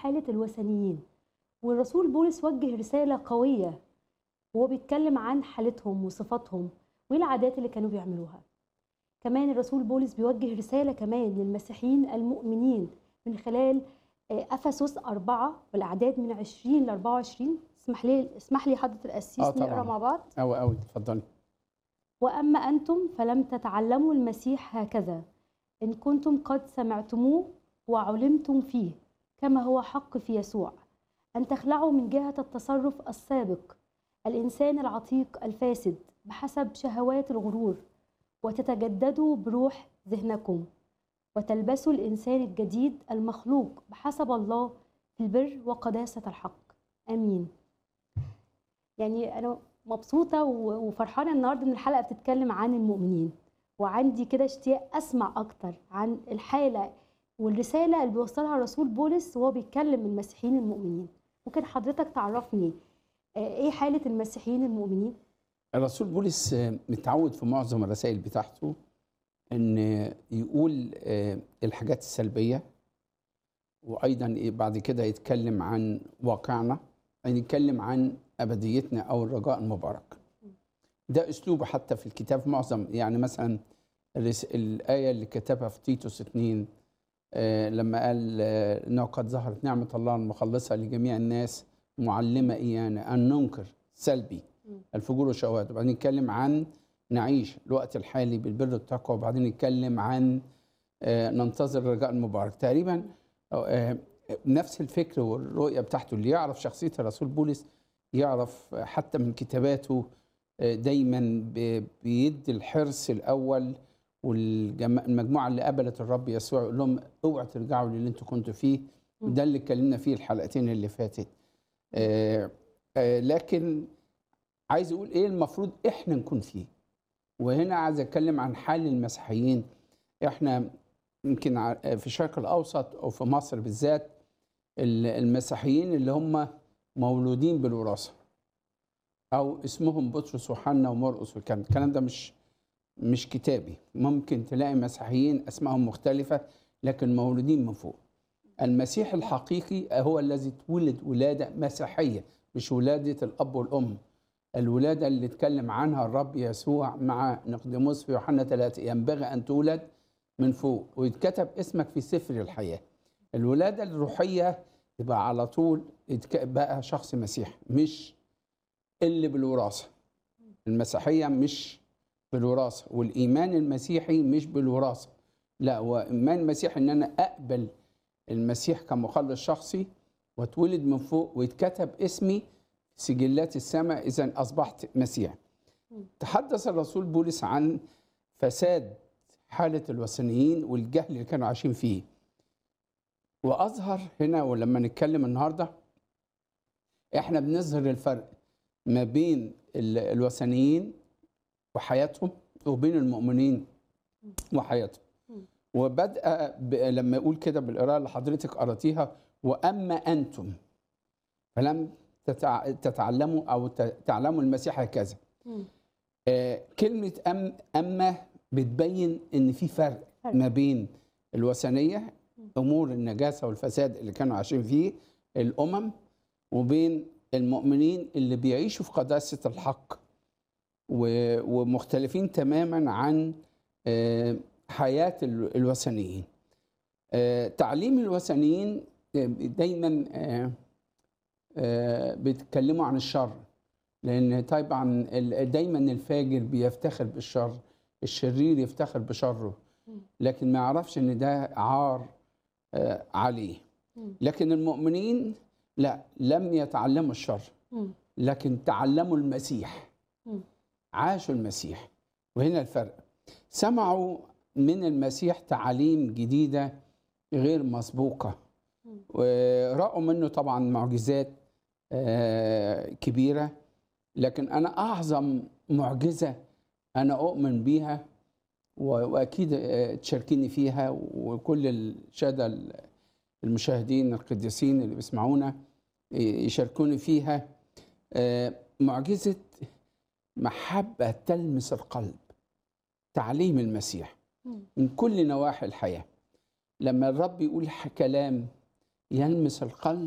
حالة الوثنيين والرسول بولس وجه رسالة قوية وهو بيتكلم عن حالتهم وصفاتهم وايه العادات اللي كانوا بيعملوها كمان الرسول بولس بيوجه رسالة كمان للمسيحيين المؤمنين من خلال آه، أفسس أربعة والأعداد من 20 ل 24 اسمح لي اسمح لي حضرة القسيس آه، طبعاً. نقرا مع بعض قوي قوي اتفضلي وأما أنتم فلم تتعلموا المسيح هكذا إن كنتم قد سمعتموه وعلمتم فيه كما هو حق في يسوع أن تخلعوا من جهة التصرف السابق الإنسان العتيق الفاسد بحسب شهوات الغرور وتتجددوا بروح ذهنكم وتلبسوا الإنسان الجديد المخلوق بحسب الله في البر وقداسة الحق آمين يعني أنا مبسوطة و- وفرحانة النهاردة إن الحلقة بتتكلم عن المؤمنين وعندي كده اشتياق أسمع أكتر عن الحالة والرسالة اللي بيوصلها الرسول بولس وهو بيتكلم المسيحيين المؤمنين ممكن حضرتك تعرفني آه، إيه حالة المسيحيين المؤمنين؟ الرسول بولس آه، متعود في معظم الرسائل بتاعته ان يقول آه، الحاجات السلبيه وايضا إيه بعد كده يتكلم عن واقعنا يعني يتكلم عن ابديتنا او الرجاء المبارك ده اسلوبه حتى في الكتاب معظم يعني مثلا الرس- الايه اللي كتبها في تيتوس 2 آه، لما قال آه، انه قد ظهرت نعمه الله المخلصه لجميع الناس معلمه ايانا ان ننكر سلبي مم. الفجور والشهوات وبعدين نتكلم عن نعيش الوقت الحالي بالبر والتقوى وبعدين نتكلم عن آه، ننتظر الرجاء المبارك تقريبا آه، نفس الفكر والرؤيه بتاعته اللي يعرف شخصيه الرسول بولس يعرف حتى من كتاباته آه، دايما ب- بيدي الحرص الاول والمجموعه اللي قبلت الرب يسوع يقول لهم اوعوا ترجعوا للي انتوا كنتوا فيه مم. ده اللي اتكلمنا فيه الحلقتين اللي فاتت آه، آه، لكن عايز اقول ايه المفروض احنا نكون فيه وهنا عايز اتكلم عن حال المسيحيين احنا يمكن ع- في الشرق الاوسط او في مصر بالذات ال- المسيحيين اللي هم مولودين بالوراثه او اسمهم بطرس وحنا ومرقس والكلام الكلام ده مش مش كتابي ممكن تلاقي مسيحيين اسمائهم مختلفه لكن مولودين من فوق المسيح الحقيقي هو الذي اتولد ولاده مسيحيه مش ولاده الاب والام الولاده اللي اتكلم عنها الرب يسوع مع نقدموس في يوحنا 3 ينبغي ان تولد من فوق ويتكتب اسمك في سفر الحياه الولاده الروحيه يبقى على طول يتك- بقى شخص مسيحي مش اللي بالوراثه المسيحيه مش بالوراثه والايمان المسيحي مش بالوراثه لا هو ايمان المسيح ان انا اقبل المسيح كمخلص شخصي واتولد من فوق ويتكتب اسمي في سجلات السماء اذا اصبحت مسيح تحدث الرسول بولس عن فساد حاله الوثنيين والجهل اللي كانوا عايشين فيه واظهر هنا ولما نتكلم النهارده احنا بنظهر الفرق ما بين ال- الوثنيين وحياتهم وبين المؤمنين وحياتهم وبدأ ب... لما يقول كده بالقراءة اللي حضرتك قرأتيها وأما أنتم فلم تتع... تتعلموا أو ت... تعلموا المسيح هكذا مم. آه كلمة أم... أما بتبين إن في فرق فرق. ما بين الوثنية أمور النجاسة والفساد اللي كانوا عايشين فيه الأمم وبين المؤمنين اللي بيعيشوا في قداسة الحق و- ومختلفين تماما عن آه، حياة ال- الوثنيين آه، تعليم الوثنيين آه، دايما آه، آه، بيتكلموا عن الشر لأن طبعا ال- دايما الفاجر بيفتخر بالشر الشرير يفتخر بشره لكن ما يعرفش ان ده عار آه، عليه مم. لكن المؤمنين لا لم يتعلموا الشر مم. لكن تعلموا المسيح مم. عاشوا المسيح وهنا الفرق سمعوا من المسيح تعاليم جديدة غير مسبوقة مم. ورأوا منه طبعا معجزات آه، كبيرة لكن أنا أعظم معجزة أنا أؤمن بيها و- وأكيد آه، تشاركيني فيها وكل الشهداء المشاهدين القديسين اللي بيسمعونا يشاركوني فيها آه، معجزة محبة تلمس القلب تعليم المسيح مم. من كل نواحي الحياة لما الرب يقول ح- كلام يلمس القلب